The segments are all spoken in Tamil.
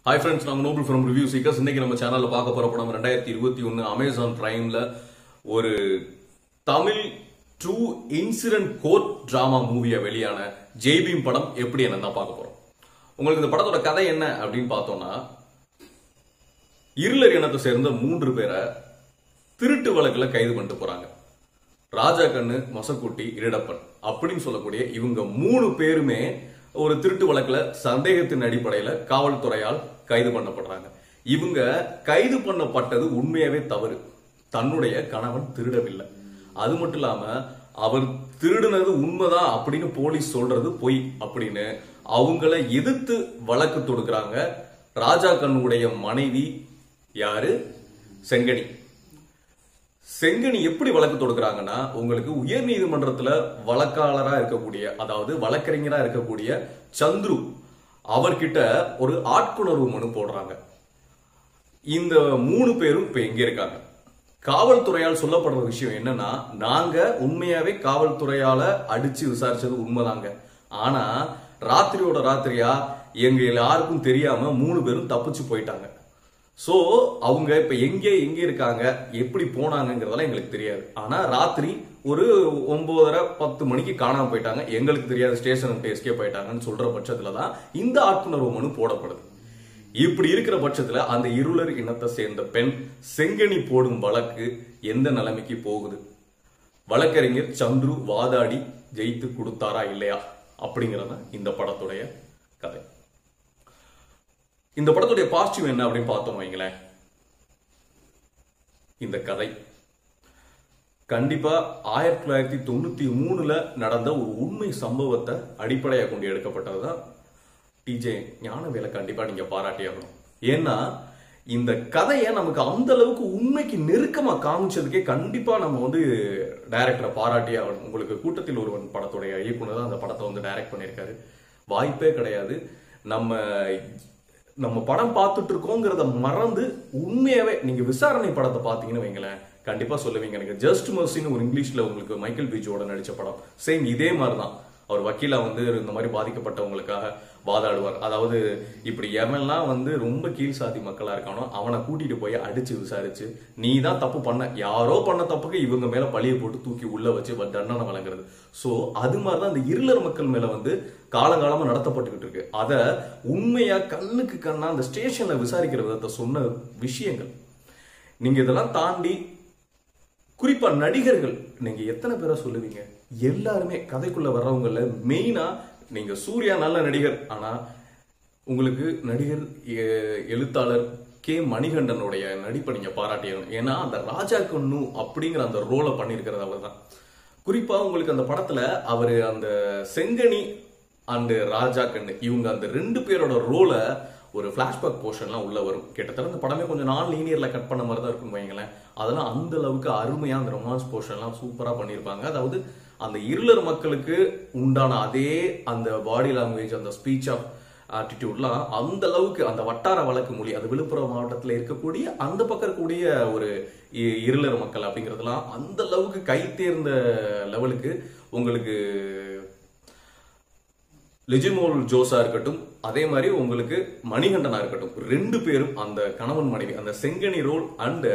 ஹாய் ஃப்ரெண்ட்ஸ் நாங்கள் நோபல் ஃப்ரம் ரிவ்யூ சீக்கர்ஸ் இன்னைக்கு நம்ம சேனல்ல பார்க்க போற படம் ரெண்டாயிரத்தி இருபத்தி ஒன்று அமேசான் பிரைம்ல ஒரு Tamil true incident court drama மூவியா வெளியான ஜெய்பீம் படம் எப்படி என்னன்னு தான் பார்க்க போறோம் உங்களுக்கு இந்த படத்தோட கதை என்ன அப்படின்னு பார்த்தோம்னா இருளர் இனத்தை சேர்ந்த மூன்று பேரை திருட்டு வழக்குல கைது பண்ணிட்டு போறாங்க ராஜா கண்ணு மசக்குட்டி இருடப்பன் அப்படின்னு சொல்லக்கூடிய இவங்க மூணு பேருமே ஒரு திருட்டு வழக்குல சந்தேகத்தின் அடிப்படையில காவல்துறையால் கைது பண்ணப்படுறாங்க இவங்க கைது பண்ணப்பட்டது உண்மையாவே தவறு தன்னுடைய கணவன் திருடவில்லை அது மட்டும் இல்லாம அவர் திருடினது உண்மைதான் அப்படின்னு போலீஸ் சொல்றது பொய் அப்படின்னு அவங்கள எதிர்த்து வழக்கு தொடுக்கிறாங்க ராஜா கண்ணுடைய மனைவி யாரு செங்கனி செங்கனி எப்படி வழக்கு தொடுக்கிறாங்கன்னா உங்களுக்கு உயர் நீதிமன்றத்துல வழக்காளரா இருக்கக்கூடிய அதாவது வழக்கறிஞரா இருக்கக்கூடிய சந்துரு அவர்கிட்ட ஒரு ஆட்கொணர்வு மனு போடுறாங்க இந்த மூணு பேரும் இப்ப எங்க இருக்காங்க காவல்துறையால் சொல்லப்படுற விஷயம் என்னன்னா நாங்க உண்மையாவே காவல்துறையால அடிச்சு விசாரிச்சது உண்மைதாங்க ஆனா ராத்திரியோட ராத்திரியா எங்க யாருக்கும் தெரியாம மூணு பேரும் தப்பிச்சு போயிட்டாங்க சோ அவங்க இப்ப எங்கே எங்க இருக்காங்க எப்படி போனாங்கங்கிறதெல்லாம் எங்களுக்கு தெரியாது ஆனா ராத்திரி ஒரு ஒன்பதரை பத்து மணிக்கு காணாம போயிட்டாங்க எங்களுக்கு தெரியாத ஸ்டேஷன் விட்டு எஸ்கேப் ஆயிட்டாங்கன்னு சொல்ற பட்சத்துல தான் இந்த ஆட்குணர்வு மனு போடப்படுது இப்படி இருக்கிற பட்சத்துல அந்த இருளர் இனத்தை சேர்ந்த பெண் செங்கனி போடும் வழக்கு எந்த நிலைமைக்கு போகுது வழக்கறிஞர் சந்துரு வாதாடி ஜெயித்து கொடுத்தாரா இல்லையா அப்படிங்கறத இந்த படத்துடைய கதை இந்த படத்துடைய பாசிட்டிவ் என்ன அப்படின்னு பார்த்தோம் வைங்களேன் இந்த கதை கண்டிப்பா ஆயிரத்தி தொள்ளாயிரத்தி தொண்ணூத்தி மூணுல நடந்த ஒரு உண்மை சம்பவத்தை அடிப்படையாக கொண்டு எடுக்கப்பட்டதுதான் டிஜே ஞானவேலை கண்டிப்பா நீங்க பாராட்டி ஆகணும் ஏன்னா இந்த கதையை நமக்கு அந்த அளவுக்கு உண்மைக்கு நெருக்கமா காமிச்சதுக்கே கண்டிப்பா நம்ம வந்து டைரக்டரை பாராட்டி ஆகணும் உங்களுக்கு கூட்டத்தில் ஒருவன் படத்துடைய இயக்குனர் தான் அந்த படத்தை வந்து டைரக்ட் பண்ணியிருக்காரு வாய்ப்பே கிடையாது நம்ம நம்ம படம் பார்த்துட்டு இருக்கோங்கிறத மறந்து உண்மையாவே நீங்க விசாரணை படத்தை பார்த்தீங்கன்னு வைங்களேன் கண்டிப்பா சொல்லுவீங்க எனக்கு ஜஸ்ட் மர்சின்னு ஒரு இங்கிலீஷ்ல உங்களுக்கு மைக்கேல் பீச்சோட நடிச்ச படம் சேம் இதே மாதிரி தான் அவர் வக்கீலா வந்து இந்த மாதிரி பாதிக்கப்பட்டவங்களுக்காக வாதாடுவார் அதாவது இப்படி எவன்லாம் வந்து ரொம்ப கீழ் சாதி மக்களா இருக்கானோ அவனை கூட்டிட்டு போய் அடிச்சு விசாரிச்சு நீ தான் தப்பு பண்ண யாரோ பண்ண தப்புக்கு இவங்க மேல பழிய போட்டு தூக்கி உள்ள வச்சு வ- தண்டனை வழங்குறது சோ அது மாதிரிதான் இந்த இருளர் மக்கள் மேல வந்து காலங்காலமா நடத்தப்பட்டுக்கிட்டு இருக்கு அத உண்மையா கண்ணுக்கு கண்ணா அந்த ஸ்டேஷன்ல விசாரிக்கிற விதத்தை சொன்ன விஷயங்கள் நீங்க இதெல்லாம் தாண்டி குறிப்பா நடிகர்கள் நீங்க எத்தனை பேரை சொல்லுவீங்க எல்லாருமே கதைக்குள்ள வர்றவங்கள மெயினா நீங்க சூர்யா நல்ல நடிகர் ஆனா உங்களுக்கு நடிகர் எ- எழுத்தாளர் கே மணிகண்டனுடைய நடிப்பை நீங்க பாராட்டியணும் ஏன்னா அந்த ராஜா கண்ணு அப்படிங்கிற அந்த ரோலை பண்ணியிருக்கிறது அவர் தான் குறிப்பா உங்களுக்கு அந்த படத்துல அவரு அந்த செங்கனி அண்ட் ராஜா கண்ணு இவங்க அந்த ரெண்டு பேரோட ரோலை ஒரு பிளாஷ்பேக் போர்ஷன்லாம் உள்ள வரும் கிட்டத்தட்ட அந்த படமே கொஞ்சம் நான் லீனியர்ல கட் பண்ண மாதிரி தான் இருக்கும் வைங்களேன் அதெல்லாம் அந்த அளவுக்கு அருமையா அந்த ரொமான்ஸ் போர்ஷன்லாம் சூப்பரா பண்ணியிருப்பாங்க அதாவது அந்த இருளர் மக்களுக்கு உண்டான அதே அந்த பாடி லாங்குவேஜ் அந்த ஸ்பீச் ஆஃப் ஆட்டிடியூட்லாம் அந்த அளவுக்கு அந்த வட்டார வழக்கு மொழி அது விழுப்புரம் மாவட்டத்தில் இருக்கக்கூடிய அந்த பக்கம் இருக்கக்கூடிய ஒரு இ- இருளர் மக்கள் அப்படிங்கிறதுலாம் அந்த அளவுக்கு கை தேர்ந்த லெவலுக்கு உங்களுக்கு லிஜிமோல் ஜோஸா இருக்கட்டும் அதே மாதிரி உங்களுக்கு மணிகண்டனா இருக்கட்டும் ரெண்டு பேரும் அந்த கணவன் மனைவி அந்த செங்கனி ரோல் அண்ட்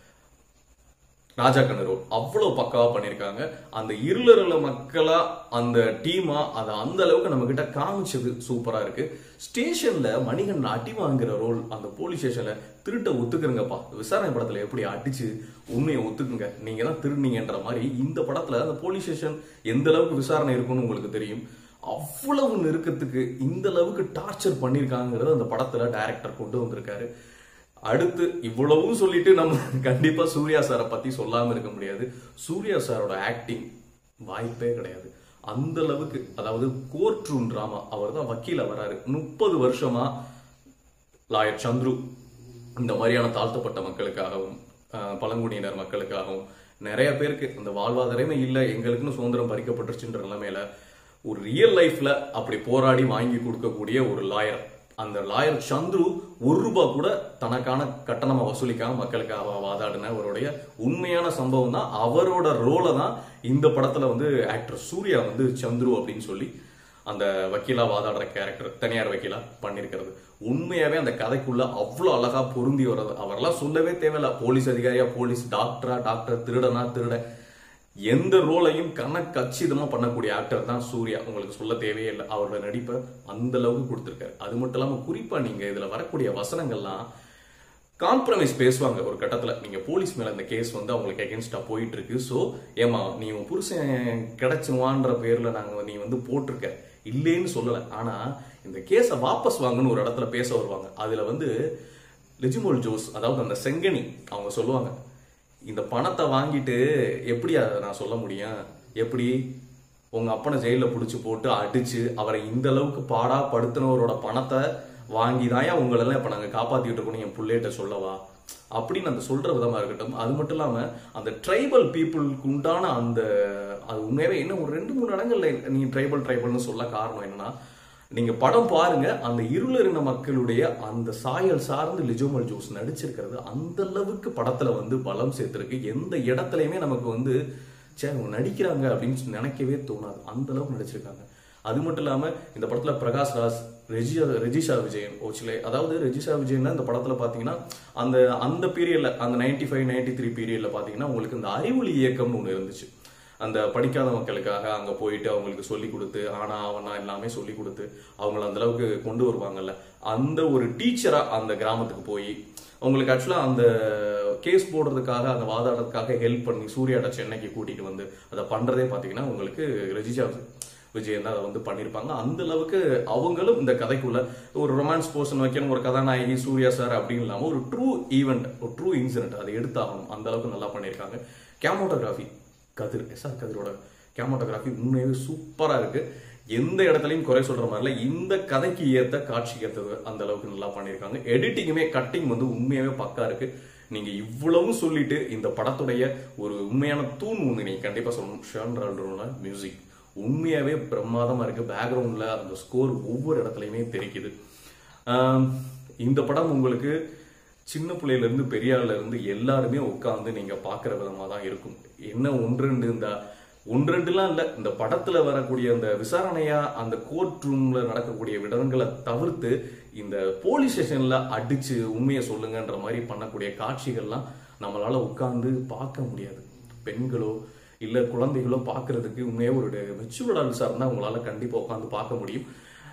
ராஜா கண்ணு ரோல் அவ்வளவு பக்காவா பண்ணியிருக்காங்க அந்த இருளருல மக்களா அந்த டீமா அதை அந்த அளவுக்கு நம்ம கிட்ட காமிச்சது சூப்பரா இருக்கு ஸ்டேஷன்ல மணிகண்டன் அடி வாங்குற ரோல் அந்த போலீஸ் ஸ்டேஷன்ல திருட்ட ஒத்துக்குறங்கப்பா விசாரணை படத்துல எப்படி அடிச்சு உண்மையை ஒத்துக்குங்க நீங்க தான் திருநீங்கன்ற மாதிரி இந்த படத்துல அந்த போலீஸ் ஸ்டேஷன் எந்த அளவுக்கு விசாரணை இருக்கும்னு உங்களுக்கு தெரியும் அவ்வளவு நெருக்கத்துக்கு இந்த அளவுக்கு டார்ச்சர் பண்ணிருக்காங்கிறது அந்த படத்துல டைரக்டர் கொண்டு வந்திருக்காரு அடுத்து இவ்வளவும் சொல்லிட்டு நம்ம கண்டிப்பா சூர்யா சாரை பத்தி சொல்லாம இருக்க முடியாது சூர்யா சாரோட ஆக்டிங் வாய்ப்பே கிடையாது அந்த அளவுக்கு அதாவது கோர்ட் ரூம் டிராமா அவர் தான் வக்கீல வராரு முப்பது வருஷமா லாயர் சந்துரு இந்த மாதிரியான தாழ்த்தப்பட்ட மக்களுக்காகவும் ஆஹ், பழங்குடியினர் மக்களுக்காகவும் நிறைய பேருக்கு அந்த வாழ்வாதாரமே இல்லை எங்களுக்குன்னு சுதந்திரம் பறிக்கப்பட்டுருச்சுன்ற நிலைமையில ஒரு ரியல் லைஃப்ல அப்படி போராடி வாங்கி கொடுக்கக்கூடிய ஒரு லாயர் அந்த லாயர் சந்துரு ஒரு ரூபாய் கூட தனக்கான கட்டணமா வசூலிக்காம மக்களுக்காக வாதாடின அவருடைய உண்மையான சம்பவம் தான் அவரோட ரோலை தான் இந்த படத்துல வந்து ஆக்டர் சூர்யா வந்து சந்துரு அப்படின்னு சொல்லி அந்த வக்கீலா வாதாடுற கேரக்டர் தனியார் வக்கீலா பண்ணியிருக்கிறது உண்மையாவே அந்த கதைக்குள்ள அவ்வளோ அழகா பொருந்தி வர்றது அவரெல்லாம் சொல்லவே தேவையில்ல போலீஸ் அதிகாரியா போலீஸ் டாக்டரா டாக்டர் திருடனா திருட எந்த ரோலையும் கணக்கச்சிதமா பண்ணக்கூடிய ஆக்டர் தான் சூர்யா உங்களுக்கு சொல்ல தேவையே இல்லை அவரோட நடிப்பை அந்த அளவுக்கு கொடுத்துருக்காரு அது மட்டும் இல்லாம குறிப்பா நீங்க இதுல வரக்கூடிய வசனங்கள்லாம் காம்ப்ரமைஸ் பேசுவாங்க ஒரு கட்டத்துல நீங்க போலீஸ் மேல இந்த கேஸ் வந்து அவங்களுக்கு அகேன்ஸ்டா போயிட்டு இருக்கு சோ ஏமா நீ உன் புருஷன் கிடைச்சுவான்ற பேர்ல நாங்க நீ வந்து போட்டிருக்க இல்லேன்னு சொல்லல ஆனா இந்த கேஸை வாபஸ் வாங்கன்னு ஒரு இடத்துல பேச வருவாங்க அதுல வந்து லிஜிமோல் ஜோஸ் அதாவது அந்த செங்கனி அவங்க சொல்லுவாங்க இந்த பணத்தை வாங்கிட்டு எப்படி அதை நான் சொல்ல முடியும் எப்படி உங்க அப்பனை ஜெயில புடிச்சு போட்டு அடிச்சு அவரை இந்த அளவுக்கு பாடா படுத்தினவரோட பணத்தை வாங்கி தான் உங்களெல்லாம் இப்ப நாங்க காப்பாத்திட்டு இருக்கோம் என் புள்ளைகிட்ட சொல்லவா அப்படின்னு அந்த சொல்ற விதமா இருக்கட்டும் அது மட்டும் இல்லாம அந்த ட்ரைபல் பீப்புளுக்கு உண்டான அந்த அது உண்மையாவே என்ன ஒரு ரெண்டு மூணு இடங்கள்ல நீ ட்ரைபல் ட்ரைபல்னு சொல்ல காரணம் என்னன்னா நீங்க படம் பாருங்க அந்த இருளறின மக்களுடைய அந்த சாயல் சார்ந்து லிஜோமல் ஜோஸ் நடிச்சிருக்கிறது அந்த அளவுக்கு படத்துல வந்து பலம் சேர்த்திருக்கு எந்த இடத்துலயுமே நமக்கு வந்து சே அவங்க நடிக்கிறாங்க அப்படின்னு நினைக்கவே தோணாது அந்த அளவுக்கு நடிச்சிருக்காங்க அது மட்டும் இல்லாம இந்த படத்துல பிரகாஷ் ராஜ் ரெஜிஷா ரெஜிஷா விஜயன் ஓச்சிலே அதாவது ரெஜிஷா விஜயன் இந்த படத்துல பாத்தீங்கன்னா அந்த அந்த பீரியட்ல அந்த நைன்டி ஃபைவ் நைன்டி த்ரீ பீரியட்ல பாத்தீங்கன்னா உங்களுக்கு இந்த அறிவொளி இயக்கம்னு ஒண்ணு இருந்துச்சு அந்த படிக்காத மக்களுக்காக அங்க போயிட்டு அவங்களுக்கு சொல்லி கொடுத்து ஆனா அவனா எல்லாமே சொல்லி கொடுத்து அவங்கள அந்த அளவுக்கு கொண்டு வருவாங்கல்ல அந்த ஒரு டீச்சரா அந்த கிராமத்துக்கு போய் உங்களுக்கு ஆக்சுவலா அந்த கேஸ் போடுறதுக்காக அந்த வாதாடுறதுக்காக ஹெல்ப் பண்ணி சூர்யாட்ட சென்னைக்கு கூட்டிட்டு வந்து அதை பண்றதே பாத்தீங்கன்னா உங்களுக்கு ரெஜிஷா விஜயன் தான் அதை வந்து பண்ணியிருப்பாங்க அந்த அளவுக்கு அவங்களும் இந்த கதைக்குள்ள ஒரு ரொமான்ஸ் போர்ஷன் வைக்கணும் ஒரு கதாநாயகி சூர்யா சார் அப்படின்னு இல்லாம ஒரு ட்ரூ ஈவெண்ட் ஒரு ட்ரூ இன்சிடென்ட் அதை எடுத்தாகணும் அந்த அளவுக்கு நல்லா பண்ணியிருக்காங்க கேமோட்டோகிராஃபி கதிர் எஸ் ஆர் கதிரோட கேமோட்டோகிராஃபி உண்மையாவே சூப்பரா இருக்கு எந்த இடத்துலையும் குறை சொல்ற மாதிரி இல்ல இந்த கதைக்கு ஏத்த காட்சி ஏத்தது அந்த அளவுக்கு நல்லா பண்ணியிருக்காங்க எடிட்டிங்குமே கட்டிங் வந்து உண்மையாவே பக்கா இருக்கு நீங்க இவ்வளவும் சொல்லிட்டு இந்த படத்துடைய ஒரு உண்மையான தூண் ஒண்ணு நீங்க கண்டிப்பா சொல்லணும் ஷேன் ரால்டரோட மியூசிக் உண்மையாவே பிரமாதமா இருக்கு பேக்ரவுண்ட்ல அந்த ஸ்கோர் ஒவ்வொரு இடத்துலயுமே தெரிக்குது ஆம், இந்த படம் உங்களுக்கு சின்ன பிள்ளையில இருந்து பெரிய ஆள்ல இருந்து எல்லாருமே உட்கார்ந்து நீங்க பாக்குற விதமா தான் இருக்கும் என்ன ஒன்று ரெண்டு இந்த ஒன்று ரெண்டுலாம் இல்ல இந்த படத்துல வரக்கூடிய அந்த விசாரணையா அந்த கோர்ட் ரூம்ல நடக்கக்கூடிய விடங்களை தவிர்த்து இந்த போலீஸ் ஸ்டேஷன்ல அடிச்சு உண்மையை சொல்லுங்கன்ற மாதிரி பண்ணக்கூடிய காட்சிகள்லாம் நம்மளால உட்கார்ந்து பார்க்க முடியாது பெண்களோ இல்ல குழந்தைகளோ பார்க்கிறதுக்கு உண்மையே ஒரு மெச்சூர்ட் ஆல்ஸா இருந்தா உங்களால கண்டிப்பா உட்காந்து பார்க்க முடியும்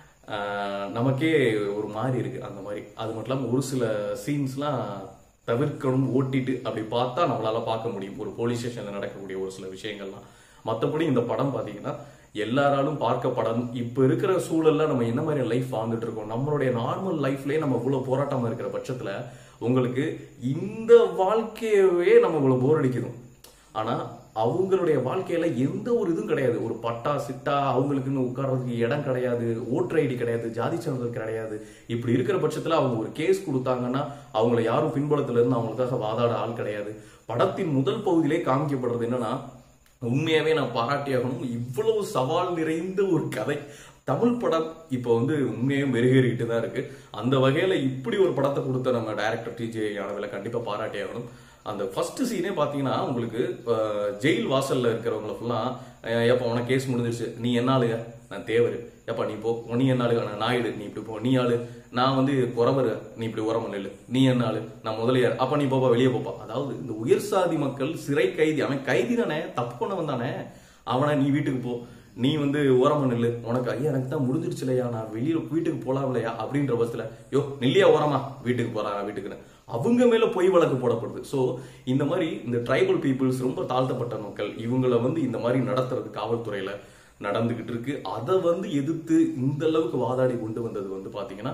ஆஹ் நமக்கே ஒரு மாதிரி இருக்கு அந்த மாதிரி அது மட்டும் இல்லாம ஒரு சில சீன்ஸ்லாம் தவிர்க்கணும் ஓட்டிட்டு அப்படி பார்த்தா நம்மளால பார்க்க முடியும் ஒரு போலீஸ் ஸ்டேஷன்ல நடக்கக்கூடிய ஒரு சில விஷயங்கள்லாம் மற்றபடி இந்த படம் பாத்தீங்கன்னா எல்லாராலும் பார்க்கப்படணும் இப்ப இருக்கிற சூழல்ல நம்ம என்ன மாதிரி லைஃப் வாழ்ந்துட்டு இருக்கோம் நம்மளுடைய நார்மல் லைஃப்லயே நம்ம இவ்வளவு போராட்டமா இருக்கிற பட்சத்துல உங்களுக்கு இந்த வாழ்க்கையவே நம்ம இவ்வளவு போர் அடிக்குது ஆனா அவங்களுடைய வாழ்க்கையில எந்த ஒரு இதுவும் கிடையாது ஒரு பட்டா சிட்டா அவங்களுக்குன்னு உட்கார்றதுக்கு இடம் கிடையாது ஓட்டர் ஐடி கிடையாது ஜாதி சான்றிதழ் கிடையாது இப்படி இருக்கிற பட்சத்துல அவங்க ஒரு கேஸ் கொடுத்தாங்கன்னா அவங்கள யாரும் பின்புலத்துல இருந்து அவங்களுக்காக வாதாட ஆள் கிடையாது படத்தின் முதல் பகுதியிலே காமிக்கப்படுறது என்னன்னா உண்மையாவே நான் பாராட்டியாகணும் இவ்வளவு சவால் நிறைந்த ஒரு கதை தமிழ் படம் இப்போ வந்து உண்மையாக மெருகேறிக்கிட்டு தான் இருக்கு அந்த வகையில இப்படி ஒரு படத்தை கொடுத்த நம்ம டைரக்டர் டிஜே யானவில கண்டிப்பா பாராட்டியாகணும் அந்த ஃபர்ஸ்ட் சீனே பாத்தீங்கன்னா உங்களுக்கு அஹ், ஜெயில் வாசல்ல இருக்கிறவங்கள ஃபுல்லா எப்ப உனக்கு கேஸ் முடிஞ்சிருச்சு நீ என்ன ஆளுங்க நான் தேவர் எப்பா நீ போ நீ என்ன ஆளுங்க நான் நாயுடு நீ இப்படி போ நீ ஆளு நான் வந்து குறவர் நீ இப்படி உரம நெல்லு நீ என்ன ஆளு நான் முதலியார் அப்ப நீ போப்பா வெளியே போப்பா அதாவது இந்த உயர் சாதி மக்கள் சிறை கைதி அவன் கைதி தானே தப்பு பண்ணவன் தானே அவனை நீ வீட்டுக்கு போ நீ வந்து ஓரமா நில்லு உனக்கு ஐயா எனக்கு தான் முடிஞ்சிருச்சு இல்லையா நான் வெளியில வீட்டுக்கு போலாம் இல்லையா அப்படின்ற பஸ்ல யோ நில்லியா ஓரமா வீட்டுக்கு போறான் வீட்டுக்குன்னு அவங்க மேல பொய் வழக்கு போடப்படுது சோ இந்த மாதிரி இந்த ட்ரைபல் பீப்புள்ஸ் ரொம்ப தாழ்த்தப்பட்ட மக்கள் இவங்கள வந்து இந்த மாதிரி நடத்துறது காவல்துறையில நடந்துகிட்டு இருக்கு அதை வந்து எதிர்த்து இந்த அளவுக்கு வாதாடி கொண்டு வந்தது வந்து பாத்தீங்கன்னா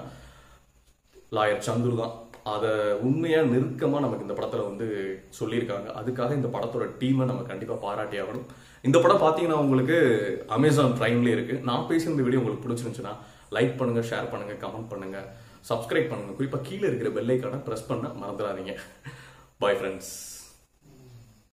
லாயர் சந்துரு தான் அதை உண்மையா நெருக்கமா நமக்கு இந்த படத்துல வந்து சொல்லியிருக்காங்க அதுக்காக இந்த படத்தோட டீமை நம்ம கண்டிப்பா பாராட்டி ஆகணும் இந்த படம் பாத்தீங்கன்னா உங்களுக்கு அமேசான் பிரைம்ல இருக்கு நான் பேசின இந்த வீடியோ உங்களுக்கு பிடிச்சிருந்துச்சுன்னா லைக் பண்ணுங்க ஷேர் பண்ணுங்க கமெண்ட் பண்ணுங்க சப்ஸ்கிரைப் பண்ணுங்க குறிப்பா கீழே இருக்கிற பெல் ஐக்கான பிரஸ் பண்ண மறந்துடாதீங்க பாய் ஃப்ரெண்ட்ஸ்